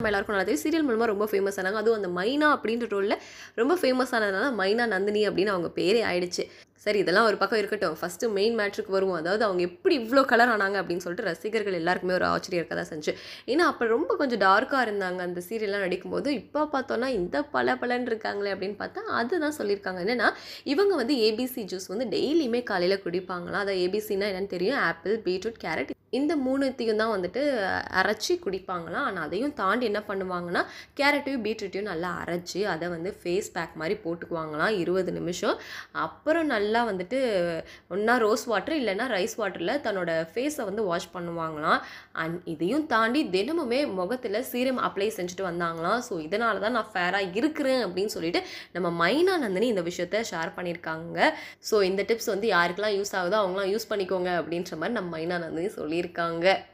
நம்ம எல்லாருக்கும் நல்லா தெரியும் சீரியல் மூலமாக ரொம்ப ஃபேமஸ் ஆனாங்க அதுவும் அந்த மைனா அப்படின்ற ரோலில் ரொம்ப ஃபேமஸ் ஆனதுனால மைனா நந்தினி அப்படின்னு அவங்க பேரே ஆயிடுச்சு சரி இதெல்லாம் ஒரு பக்கம் இருக்கட்டும் ஃபஸ்ட்டு மெயின் மேட்ருக்கு வருவோம் அதாவது அவங்க எப்படி இவ்வளோ கலர் ஆனாங்க அப்படின்னு சொல்லிட்டு ரசிகர்கள் எல்லாருக்குமே ஒரு ஆச்சரியம் இருக்க தான் செஞ்சு ஏன்னா அப்போ ரொம்ப கொஞ்சம் டார்க்காக இருந்தாங்க அந்த சீரியல்லாம் நடிக்கும்போது இப்போ பார்த்தோன்னா இந்த பல பலன் இருக்காங்களே அப்படின்னு பார்த்தா அதுதான் சொல்லியிருக்காங்க என்னென்னா இவங்க வந்து ஏபிசி ஜூஸ் வந்து டெய்லியுமே காலையில் குடிப்பாங்களாம் அதை ஏபிசினா என்னன்னு தெரியும் ஆப்பிள் பீட்ரூட் கேரட் இந்த மூணுத்தையும் தான் வந்துட்டு அரைச்சி குடிப்பாங்களாம் ஆனால் அதையும் தாண்டி என்ன பண்ணுவாங்கன்னா கேரட்டையும் பீட்ரூட்டையும் நல்லா அரைச்சி அதை வந்து ஃபேஸ் பேக் மாதிரி போட்டுக்குவாங்களாம் இருபது நிமிஷம் அப்புறம் நல்லா வந்துட்டு ஒன்றா ரோஸ் வாட்டர் இல்லைன்னா ரைஸ் வாட்டரில் தன்னோட ஃபேஸை வந்து வாஷ் பண்ணுவாங்களாம் அண்ட் இதையும் தாண்டி தினமுமே முகத்தில் சீரம் அப்ளை செஞ்சுட்டு வந்தாங்களாம் ஸோ இதனால தான் நான் ஃபேராக இருக்கிறேன் அப்படின்னு சொல்லிட்டு நம்ம மைனா நந்தினி இந்த விஷயத்த ஷேர் பண்ணியிருக்காங்க ஸோ இந்த டிப்ஸ் வந்து யாருக்கெல்லாம் யூஸ் ஆகுதோ அவங்களாம் யூஸ் பண்ணிக்கோங்க அப்படின்ற மாதிரி நம்ம மைனா நந்தினி சொல்லியிருக்காங்க